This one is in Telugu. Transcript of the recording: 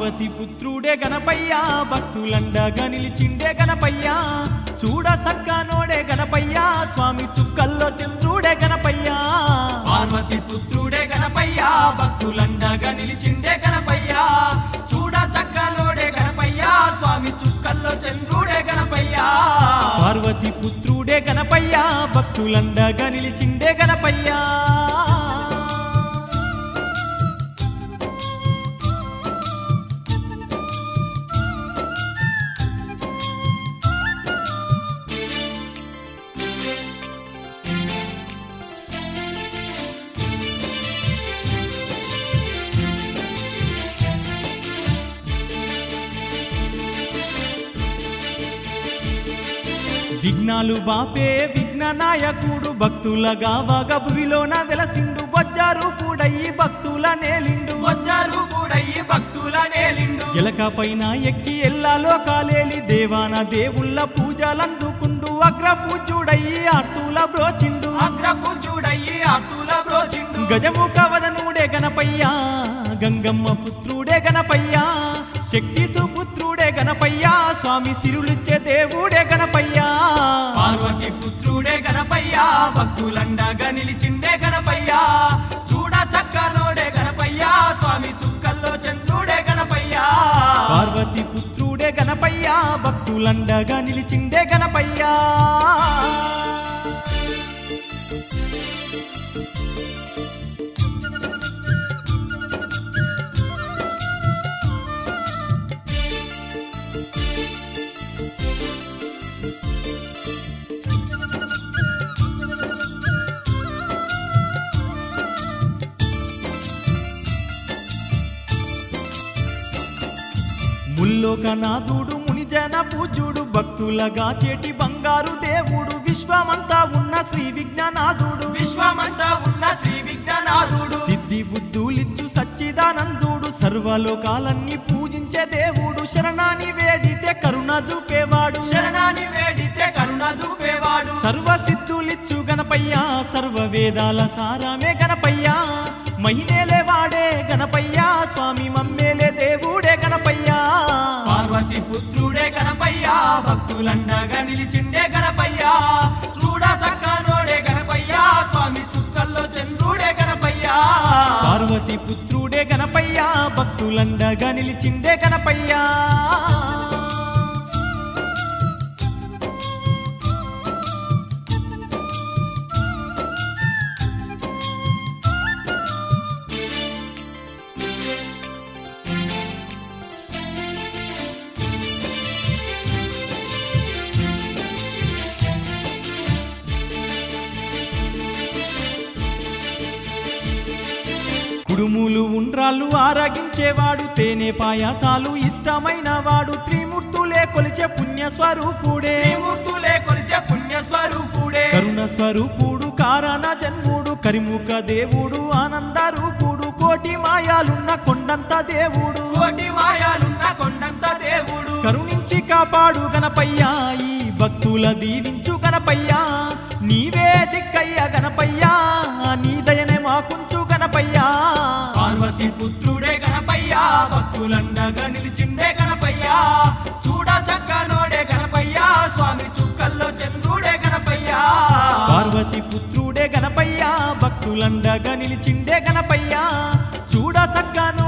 పార్వతి పుత్రుడే గణపయ్య భక్తులండగా నిలిచిండే గణపయ్య చూడ సక్కనోడే గణపయ్య స్వామి చుక్కల్లో చంద్రుడే గణపయ్య పార్వతి పుత్రుడే గణపయ్య భక్తులండగా నిలిచిండే గణపయ్య చూడ సక్కనోడే గణపయ్య స్వామి చుక్కల్లో చంద్రుడే గణపయ్య పార్వతి పుత్రుడే గణపయ్య భక్తులండగా నిలిచిండే గణపయ్య విఘ్నాలు బాపే విఘ్న నాయకుడు భక్తులగా వగబురిలోన వెలసిండు బొజ్జారు కూడయి భక్తుల నేలిండు వచ్చారు కూడయి భక్తుల నేలిండు ఎలక పైన ఎక్కి ఎల్లాలో కాలేలి దేవాన దేవుళ్ళ పూజలందుకుండు అగ్ర పూజుడయి ఆర్తుల బ్రోచిండు అగ్రపు చూడయి అతుల బ్రోచిండు గజముఖ వదనుడే గణపయ్య గంగమ్మ పుత్రుడే గణపయ్య శక్తి సుపుత్రుడే గణపయ్య స్వామి సిరులిచ్చే దేవుడే గణపయ్య పార్వతి పుత్రుడే గణపయ్య భక్తులండగా నిలిచిండే గణపయ్య చూడ చక్కనోడే గణపయ్య స్వామి చుక్కల్లో చంద్రుడే గణపయ్య పార్వతి పుత్రుడే గణపయ్య భక్తులండగా నిలిచిండే గణపయ్య ముల్లోకనాథుడు మునిజన పూజుడు భక్తులగా చేటి బంగారు దేవుడు విశ్వమంతా ఉన్న శ్రీ విజ్ఞానాథుడు విశ్వమంతా ఉన్న శ్రీ విఘ్ననాథుడు సిద్ధి బుద్ధులిచ్చు సచ్చిదానందుడు సర్వలోకాలన్నీ పూజించే దేవుడు శరణాని వేడితే కరుణ చూపేవాడు శరణాన్ని వేడితే కరుణ చూపేవాడు సర్వ సిద్ధులిచ్చు గణపయ్య సర్వ వేదాల సారమే గణపయ్య మహినేలే వాడే గణపయ్య స్వామి మమ్మేలే దేవుడే గణపయ్య పార్వతి పుత్రుడే గణపయ్య భక్తులండగా నిలిచిండే గణపయ్య చూడ చక్కనోడే గణపయ్య స్వామి చుక్కల్లో చంద్రుడే గణపయ్య పార్వతి పుత్రుడే గణపయ్య భక్తులండగా నిలిచిండే గణపయ్య కుడుములు ఉండ్రాళ్ళు ఆరగించేవాడు తేనె పాయాసాలు ఇష్టమైన వాడు త్రిమూర్తులే కొలిచే పుణ్య స్వరూపుడే త్రిమూర్తులే కొలిచే పుణ్య స్వరూపుడే కరుణ స్వరూపుడు కారణ జన్ముడు కరిముఖ దేవుడు ఆనంద రూపుడు కోటి మాయాలున్న కొండంత దేవుడు కోటి మాయాలున్న కొండంత దేవుడు కరుణించి కాపాడు గణపయ్య ఈ భక్తుల దీవించు గణపయ్య నీవే దిక్కయ్య గణపయ్య నీ దయనే మాకుంచు గణపయ్య పార్వతి పుత్రుడే గణపయ్య భక్తులండగా నిలిచిండే గణపయ్య చూడ చక్కనోడే గణపయ్య స్వామి చుక్కల్లో చంద్రుడే గణపయ్య పార్వతి పుత్రుడే గణపయ్య భక్తులండగా నిలిచిండే గణపయ్య చూడ సక్కను